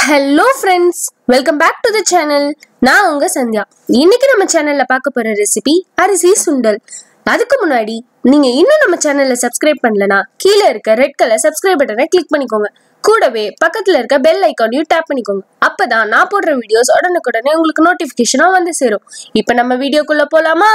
hello friends welcome back to the channel நான் உங்க சந்தியா இன்னைக்கு நம்ம சேனல்ல பார்க்க போற ரெசிபி அரிசி சுண்டல் அதுக்கு முன்னாடி நீங்க இன்னும் நம்ம சேனல்ல சப்ஸ்கிரைப் பண்ணலனா கீழே இருக்க ரெட் கலர் சப்ஸ்கிரைப் பட்டனை கிளிக் பண்ணிக்கோங்க கூடவே பக்கத்துல இருக்க பெல் ஐக்கானையும் டேப் பண்ணிக்கோங்க அப்பதான் நான் போடுற வீடியோஸ் உடனுக்குடனே உங்களுக்கு நோட்டிபிகேஷனா வந்து சேரும் இப்போ நம்ம வீடியோக்குள்ள போலாமா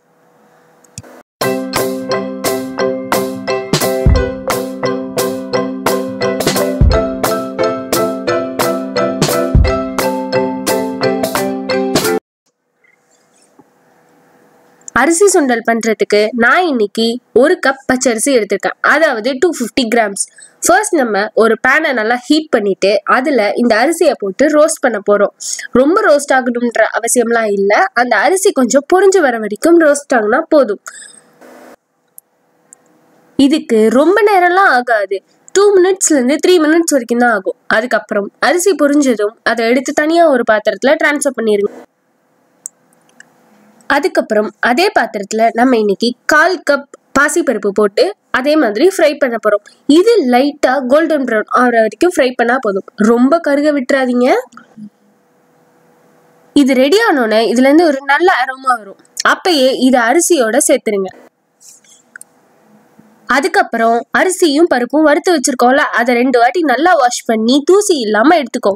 அரிசி சுண்டல் பண்ணுறதுக்கு நான் இன்னைக்கு ஒரு கப் பச்சரிசி எடுத்திருக்கேன் அதாவது டூ ஃபிஃப்டி கிராம்ஸ் ஃபர்ஸ்ட் நம்ம ஒரு பேனை நல்லா ஹீட் பண்ணிட்டு அதில் இந்த அரிசியை போட்டு ரோஸ்ட் பண்ண போகிறோம் ரொம்ப ரோஸ்ட் ஆகணுன்ற அவசியம்லாம் இல்லை அந்த அரிசி கொஞ்சம் பொரிஞ்சு வர வரைக்கும் ரோஸ்ட் ஆகுனா போதும் இதுக்கு ரொம்ப நேரம்லாம் ஆகாது டூ மினிட்ஸ்லேருந்து த்ரீ மினிட்ஸ் வரைக்கும் தான் ஆகும் அதுக்கப்புறம் அரிசி பொரிஞ்சதும் அதை எடுத்து தனியாக ஒரு பாத்திரத்தில் ட்ரான்ஸ்ஃபர் பண்ணிடுங்க அதுக்கப்புறம் அதே பாத்திரத்தில் நம்ம இன்னைக்கு கால் கப் பாசிப்பருப்பு போட்டு அதே மாதிரி ஃப்ரை பண்ண போகிறோம் இது லைட்டாக கோல்டன் ப்ரௌன் ஆகிற வரைக்கும் ஃப்ரை பண்ணால் போதும் ரொம்ப கருக விட்டுறாதீங்க இது ரெடி ஆனோடனே இதுலேருந்து ஒரு நல்ல அரோமா வரும் அப்பயே இதை அரிசியோட சேர்த்துருங்க அதுக்கப்புறம் அரிசியும் பருப்பும் வறுத்து வச்சிருக்கோம்ல அதை ரெண்டு வாட்டி நல்லா வாஷ் பண்ணி தூசி இல்லாமல் எடுத்துக்கோ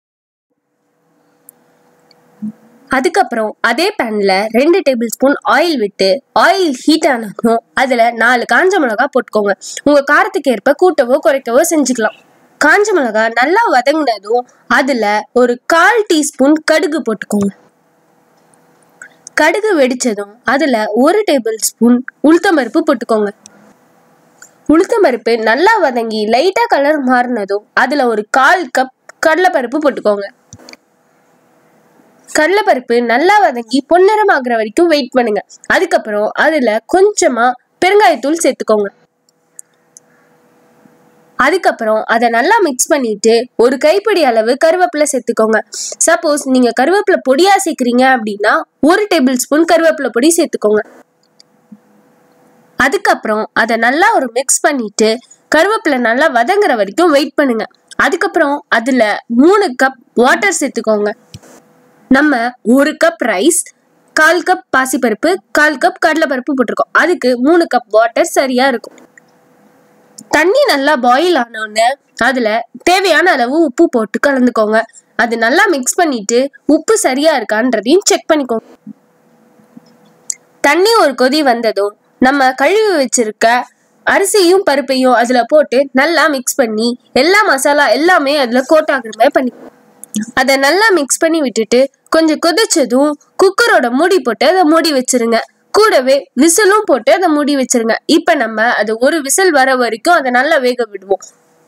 அதுக்கப்புறம் அதே பேன்ல ரெண்டு டேபிள் ஸ்பூன் ஆயில் விட்டு ஆயில் ஹீட் ஆனதும் அதுல நாலு காஞ்ச மிளகா போட்டுக்கோங்க உங்க காரத்துக்கு ஏற்ப கூட்டவோ குறைக்கவோ செஞ்சுக்கலாம் காஞ்ச மிளகா நல்லா வதங்கினதும் அதுல ஒரு கால் டீஸ்பூன் கடுகு போட்டுக்கோங்க கடுகு வெடிச்சதும் அதுல ஒரு டேபிள் ஸ்பூன் உளுத்தம்பருப்பு போட்டுக்கோங்க உளுத்தம்பருப்பு நல்லா வதங்கி லைட்டா கலர் மாறினதும் அதுல ஒரு கால் கப் கடலைப்பருப்பு போட்டுக்கோங்க கடலைப்பருப்பு நல்லா வதங்கி பொன்னிறம் ஆகுற வரைக்கும் வெயிட் பண்ணுங்க அதுக்கப்புறம் அதுல கொஞ்சமா பெருங்காயத்தூள் சேர்த்துக்கோங்க அதுக்கப்புறம் அதை நல்லா மிக்ஸ் பண்ணிட்டு ஒரு கைப்பிடி அளவு கருவேப்பிலை சேர்த்துக்கோங்க சப்போஸ் நீங்க கருவேப்பிலை பொடியா சேர்க்குறீங்க அப்படின்னா ஒரு டேபிள் ஸ்பூன் கருவேப்பிலை பொடி சேர்த்துக்கோங்க அதுக்கப்புறம் அதை நல்லா ஒரு மிக்ஸ் பண்ணிட்டு கருவேப்பிலை நல்லா வதங்குற வரைக்கும் வெயிட் பண்ணுங்க அதுக்கப்புறம் அதுல மூணு கப் வாட்டர் சேர்த்துக்கோங்க நம்ம ஒரு கப் ரைஸ் கால் கப் பாசிப்பருப்பு கால் கப் கடலைப்பருப்பு போட்டிருக்கோம் அதுக்கு மூணு கப் வாட்டர் சரியா இருக்கும் தண்ணி நல்லா பாயில் ஆனோடனே அதுல தேவையான அளவு உப்பு போட்டு கலந்துக்கோங்க அது நல்லா மிக்ஸ் பண்ணிட்டு உப்பு சரியா இருக்கான்றதையும் செக் பண்ணிக்கோங்க தண்ணி ஒரு கொதி வந்ததும் நம்ம கழுவி வச்சிருக்க அரிசியும் பருப்பையும் அதுல போட்டு நல்லா மிக்ஸ் பண்ணி எல்லா மசாலா எல்லாமே அதுல கோட் ஆகுற மாதிரி பண்ணி அதை நல்லா மிக்ஸ் பண்ணி விட்டுட்டு கொஞ்சம் கொதிச்சதும் குக்கரோட மூடி போட்டு அதை மூடி வச்சிருங்க கூடவே விசிலும் போட்டு அதை மூடி வச்சிருங்க இப்ப நம்ம அது ஒரு விசில் வர வரைக்கும் அதை நல்லா வேக விடுவோம்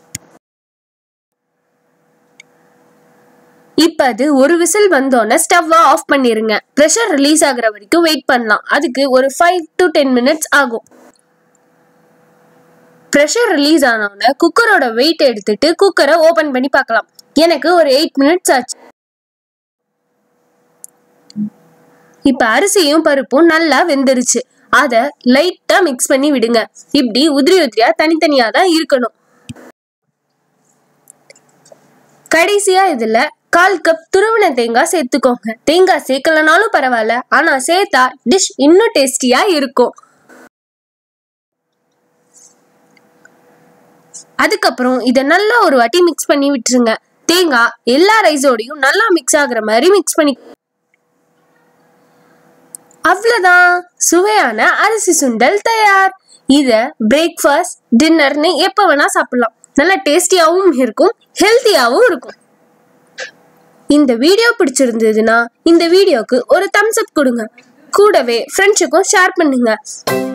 இப்ப அது ஒரு விசில் வந்தோடனே ஸ்டவ்வை ஆஃப் பண்ணிருங்க ப்ரெஷர் ரிலீஸ் ஆகுற வரைக்கும் வெயிட் பண்ணலாம் அதுக்கு ஒரு ஃபைவ் டு டென் மினிட்ஸ் ஆகும் ப்ரெஷர் ரிலீஸ் ஆனோடனே குக்கரோட வெயிட் எடுத்துட்டு குக்கரை ஓபன் பண்ணி பார்க்கலாம் எனக்கு ஒரு எயிட் மினிட்ஸ் ஆச்சு இப்ப அரிசியும் பருப்பும் நல்லா வெந்துருச்சு அத லைட்டா மிக்ஸ் பண்ணி விடுங்க இப்படி உதிரி உதிரியா தனித்தனியா தான் இருக்கணும் கடைசியா இதுல கால் கப் துருவின தேங்காய் சேர்த்துக்கோங்க தேங்காய் சேர்க்கலனாலும் பரவாயில்ல ஆனா சேர்த்தா டிஷ் இன்னும் டேஸ்டியா இருக்கும் அதுக்கப்புறம் இதை நல்லா ஒரு வாட்டி மிக்ஸ் பண்ணி விட்டுருங்க தேங்காய் எல்லா ரைஸோடையும் நல்லா மிக்ஸ் ஆகுற மாதிரி மிக்ஸ் பண்ணி அவ்வளோதான் சுவையான அரிசி சுண்டல் தயார் இதை பிரேக்ஃபாஸ்ட் டின்னர்னு எப்போ வேணா சாப்பிடலாம் நல்லா டேஸ்டியாகவும் இருக்கும் ஹெல்த்தியாகவும் இருக்கும் இந்த வீடியோ பிடிச்சிருந்ததுன்னா இந்த வீடியோக்கு ஒரு தம்ஸ் அப் கொடுங்க கூடவே ஃப்ரெண்ட்ஸுக்கும் ஷேர் பண்ணுங்க